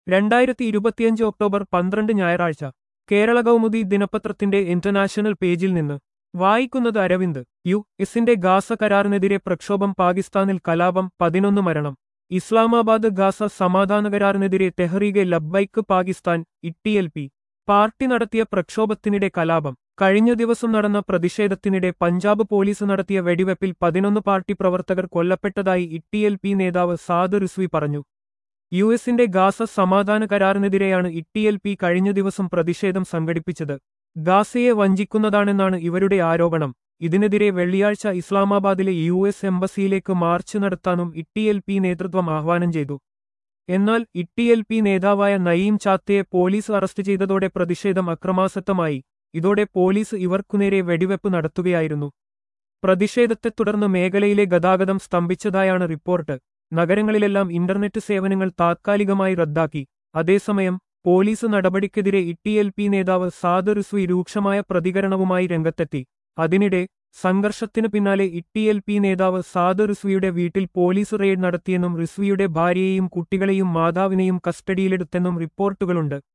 രണ്ടായിരത്തി ഇരുപത്തിയഞ്ച് ഒക്ടോബർ പന്ത്രണ്ട് ഞായറാഴ്ച കേരള കൗമുദി ദിനപത്രത്തിന്റെ ഇന്റർനാഷണൽ പേജിൽ നിന്ന് വായിക്കുന്നത് അരവിന്ദ് യു എസിന്റെ ഗാസ കരാറിനെതിരെ പ്രക്ഷോഭം പാകിസ്ഥാനിൽ കലാപം പതിനൊന്ന് മരണം ഇസ്ലാമാബാദ് ഗാസ സമാധാന കരാറിനെതിരെ Tehreek e Labbaik Pakistan T L P party നടത്തിയ പ്രക്ഷോഭത്തിനിടെ കലാപം കഴിഞ്ഞ ദിവസം നടന്ന പ്രതിഷേധത്തിനിടെ പഞ്ചാബ് പോലീസ് നടത്തിയ വെടിവെപ്പിൽ പതിനൊന്ന് പാർട്ടി പ്രവർത്തകർ കൊല്ലപ്പെട്ടതായി ഇട്ടിഎൽ പി നേതാവ് സാദ് റിസ്വി പറഞ്ഞു യു എസിന്റെ ഗാസ സമാധാന കരാറിനെതിരെയാണ് ഇട്ടിഎൽ പി കഴിഞ്ഞ ദിവസം പ്രതിഷേധം സംഘടിപ്പിച്ചത് ഗാസയെ വഞ്ചിക്കുന്നതാണെന്നാണ് ഇവരുടെ ആരോപണം ഇതിനെതിരെ വെള്ളിയാഴ്ച ഇസ്ലാമാബാദിലെ യു എസ് എംബസിയിലേക്ക് മാർച്ച് നടത്താനും ഇട്ടിഎൽ പി നേതൃത്വം ആഹ്വാനം ചെയ്തു എന്നാൽ ഇട്ടിഎൽ പി നേതാവായ നയീം ചാത്തയെ പോലീസ് അറസ്റ്റ് ചെയ്തതോടെ പ്രതിഷേധം അക്രമാസക്തമായി ഇതോടെ പോലീസ് ഇവർക്കുനേരെ വെടിവെപ്പ് നടത്തുകയായിരുന്നു പ്രതിഷേധത്തെ തുടർന്ന് മേഖലയിലെ ഗതാഗതം സ്തംഭിച്ചതായാണ് റിപ്പോർട്ട് നഗരങ്ങളിലെല്ലാം ഇന്റർനെറ്റ് സേവനങ്ങൾ താത്കാലികമായി റദ്ദാക്കി അതേസമയം പോലീസ് നടപടിക്കെതിരെ ഇട്ടിഎൽ പി നേതാവ് സാദ് റിസ്വി രൂക്ഷമായ പ്രതികരണവുമായി രംഗത്തെത്തി അതിനിടെ സംഘർഷത്തിനു പിന്നാലെ ഇട്ടിഎൽ പി നേതാവ് സാദ് റിസ്വിയുടെ വീട്ടിൽ പോലീസ് റെയ്ഡ് നടത്തിയെന്നും റിസ്വിയുടെ ഭാര്യയെയും കുട്ടികളെയും മാതാവിനെയും കസ്റ്റഡിയിലെടുത്തെന്നും റിപ്പോർട്ടുകളുണ്ട്